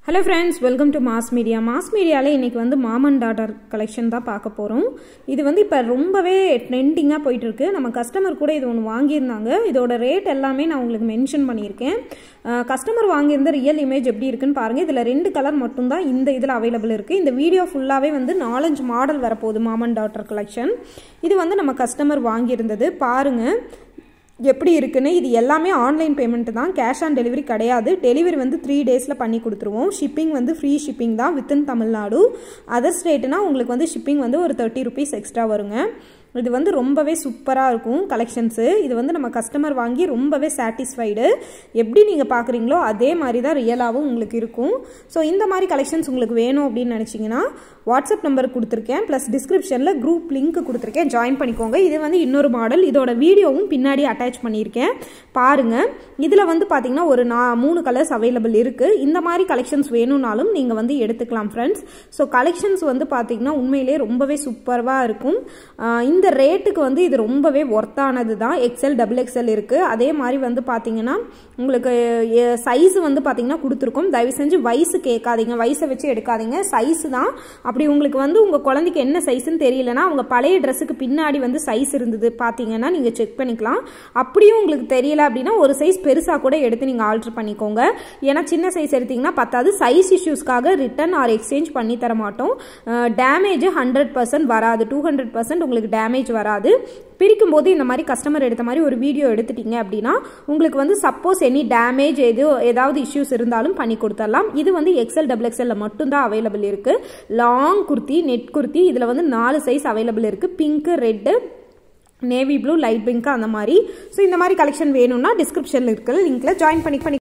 hello friends welcome to mass media mass மீடியாவில் இன்றைக்கி வந்து மாமன் டாட்டர் கலெக்ஷன் தான் பார்க்க போகிறோம் இது வந்து இப்போ ரொம்பவே ட்ரெண்டிங்காக போயிட்டுருக்கு நம்ம கஸ்டமர் கூட இது ஒன்று வாங்கியிருந்தாங்க இதோட ரேட் எல்லாமே நான் உங்களுக்கு மென்ஷன் பண்ணியிருக்கேன் கஸ்டமர் வாங்கியிருந்த ரியல் இமேஜ் எப்படி இருக்குன்னு பாருங்கள் இதில் ரெண்டு கலர் மட்டும்தான் இந்த இதில் அவைலபிள் இருக்குது இந்த வீடியோ ஃபுல்லாகவே வந்து நாலஞ்சு மாடல் வரப்போகுது மாமன் டாட்டர் கலெக்ஷன் இது வந்து நம்ம கஸ்டமர் வாங்கியிருந்தது பாருங்கள் எப்படி இருக்குன்னு இது எல்லாமே ஆன்லைன் பேமெண்ட் தான் கேஷ் ஆன் டெலிவரி கிடையாது டெலிவரி வந்து த்ரீ டேஸில் பண்ணி கொடுத்துருவோம் ஷிப்பிங் வந்து ஃப்ரீ ஷிப்பிங் தான் வித்தின் தமிழ்நாடு அதர் ஸ்டேட்னா உங்களுக்கு வந்து ஷிப்பிங் வந்து ஒரு தேர்ட்டி ருபீஸ் எக்ஸ்ட்ரா வருங்க இது வந்து ரொம்பவே சூப்பராக இருக்கும் கலெக்ஷன்ஸு இது வந்து நம்ம கஸ்டமர் வாங்கி ரொம்பவே சாட்டிஸ்ஃபைடு எப்படி நீங்கள் பார்க்குறீங்களோ அதே மாதிரி தான் ரியலாகவும் உங்களுக்கு இருக்கும் ஸோ இந்த மாதிரி கலெக்ஷன்ஸ் உங்களுக்கு வேணும் அப்படின்னு நினச்சிங்கன்னா வாட்ஸ்அப் நம்பர் கொடுத்துருக்கேன் ப்ளஸ் டிஸ்கிரிப்ஷனில் குரூப் லிங்க் கொடுத்துருக்கேன் ஜாயின் பண்ணிக்கோங்க இது வந்து இன்னொரு மாடல் இதோட வீடியோவும் பின்னாடி அட்டாச் பண்ணியிருக்கேன் பாருங்கள் இதில் வந்து பார்த்தீங்கன்னா ஒரு நா மூணு கலர்ஸ் அவைலபிள் இருக்குது இந்த மாதிரி கலெக்ஷன்ஸ் வேணும்னாலும் நீங்கள் வந்து எடுத்துக்கலாம் ஃப்ரெண்ட்ஸ் ஸோ கலெக்ஷன்ஸ் வந்து பார்த்தீங்கன்னா உண்மையிலே ரொம்பவே சூப்பராக இருக்கும் இந்த ரேட்டுக்கு வந்து இது ரொம்பவே ஒர்த்தானது தான் எக்ஸல் டபுள் எக்ஸல் இருக்குது அதே மாதிரி வந்து பார்த்தீங்கன்னா உங்களுக்கு சைஸ் வந்து பார்த்தீங்கன்னா கொடுத்துருக்கோம் தயவு செஞ்சு வயசு கேட்காதீங்க வயசை வச்சு எடுக்காதீங்க சைஸ் தான் அப்படி உங்களுக்கு வந்து உங்கள் குழந்தைக்கு என்ன சைஸ்ன்னு தெரியலனா அவங்க பழைய ட்ரெஸ்ஸுக்கு பின்னாடி வந்து சைஸ் இருந்தது பார்த்தீங்கன்னா நீங்கள் செக் பண்ணிக்கலாம் அப்படியும் உங்களுக்கு தெரியல அப்படின்னா ஒரு சைஸ் பெருசாக கூட எடுத்து நீங்கள் ஆல்ட்ரு பண்ணிக்கோங்க ஏன்னா சின்ன சைஸ் எடுத்தீங்கன்னா பத்தாது சைஸ் இஷ்யூஸ்க்காக ரிட்டன் ஆர் எக்ஸ்சேஞ்ச் பண்ணி தர மாட்டோம் டேமேஜ் ஹண்ட்ரட் பர்சன்ட் வராது டூ ஹண்ட்ரட் பர்சன்ட் உங்களுக்கு டேமேஜ் வராது பிரிக்கும் போது இந்த மாதிரி கஸ்டமர் எடுத்த மாதிரி ஒரு வீடியோ எடுத்துட்டீங்க அப்படின்னா உங்களுக்கு வந்து சப்போஸ் எனி டேமேஜ் எது ஏதாவது இஷ்யூஸ் இருந்தாலும் பண்ணி கொடுத்துடலாம் இது வந்து எக்ஸல் டபுள் எக்ஸல்ல மட்டும்தான் அவைலபிள் இருக்கு லாங் குர்த்தி நெட் குர்த்தி இதில் வந்து நாலு சைஸ் அவைலபிள் இருக்கு pink red navy blue light pink அந்த மாதிரி ஸோ இந்த மாதிரி கலெக்ஷன் வேணும்னா டிஸ்கிரிப்ஷனில் இருக்கிற லிங்க்ல ஜாயின் பண்ணி பண்ணி